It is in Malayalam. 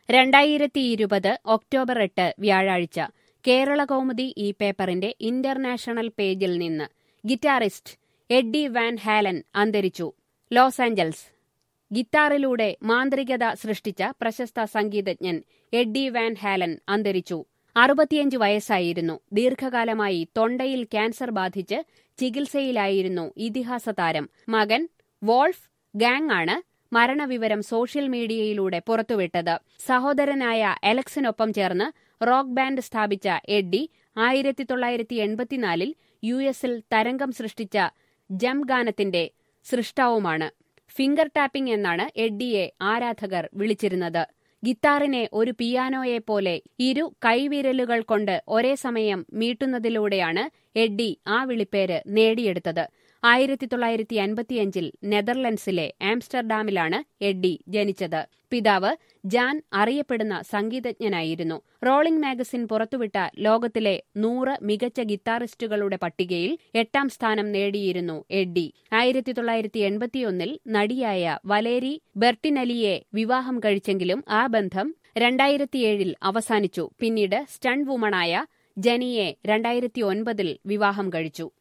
രണ്ടായിരത്തി ഇരുപത് ഒക്ടോബർ എട്ട് വ്യാഴാഴ്ച കേരള കൗമുദി ഈ പേപ്പറിന്റെ ഇന്റർനാഷണൽ പേജിൽ നിന്ന് ഗിറ്റാറിസ്റ്റ് എഡ്ഡി വാൻ ഹാലൻ അന്തരിച്ചു ലോസ് ആഞ്ചൽസ് ഗിത്താറിലൂടെ മാന്ത്രികത സൃഷ്ടിച്ച പ്രശസ്ത സംഗീതജ്ഞൻ എഡ്ഡി വാൻ ഹാലൻ അന്തരിച്ചു അറുപത്തിയഞ്ച് വയസ്സായിരുന്നു ദീർഘകാലമായി തൊണ്ടയിൽ ക്യാൻസർ ബാധിച്ച് ചികിത്സയിലായിരുന്നു ഇതിഹാസ താരം മകൻ വോൾഫ് ഗാങ് ആണ് മരണവിവരം സോഷ്യൽ മീഡിയയിലൂടെ പുറത്തുവിട്ടത് സഹോദരനായ അലക്സിനൊപ്പം ചേർന്ന് റോക്ക് ബാൻഡ് സ്ഥാപിച്ച എഡ്ഡി ആയിരത്തി തൊള്ളായിരത്തി എൺപത്തിനാലിൽ യു എസിൽ തരംഗം സൃഷ്ടിച്ച ജം ഗാനത്തിന്റെ സൃഷ്ടാവുമാണ് ഫിംഗർ ടാപ്പിംഗ് എന്നാണ് എഡ്ഡിയെ ആരാധകർ വിളിച്ചിരുന്നത് ഗിത്താറിനെ ഒരു പിയാനോയെ പോലെ ഇരു കൈവിരലുകൾ കൊണ്ട് ഒരേ സമയം മീട്ടുന്നതിലൂടെയാണ് എഡ്ഡി ആ വിളിപ്പേര് നേടിയെടുത്തത് ആയിരത്തി തൊള്ളായിരത്തി അൻപത്തിയഞ്ചിൽ നെതർലൻഡ്സിലെ ആംസ്റ്റർഡാമിലാണ് എഡ്ഡി ജനിച്ചത് പിതാവ് ജാൻ അറിയപ്പെടുന്ന സംഗീതജ്ഞനായിരുന്നു റോളിംഗ് മാഗസിൻ പുറത്തുവിട്ട ലോകത്തിലെ നൂറ് മികച്ച ഗിത്താറിസ്റ്റുകളുടെ പട്ടികയിൽ എട്ടാം സ്ഥാനം നേടിയിരുന്നു എഡ്ഡി ആയിരത്തി തൊള്ളായിരത്തി എൺപത്തിയൊന്നിൽ നടിയായ വലേരി ബെർട്ടിനലിയെ വിവാഹം കഴിച്ചെങ്കിലും ആ ബന്ധം രണ്ടായിരത്തിയേഴിൽ അവസാനിച്ചു പിന്നീട് സ്റ്റൺ വുമണായ ജനിയെ രണ്ടായിരത്തി ഒൻപതിൽ വിവാഹം കഴിച്ചു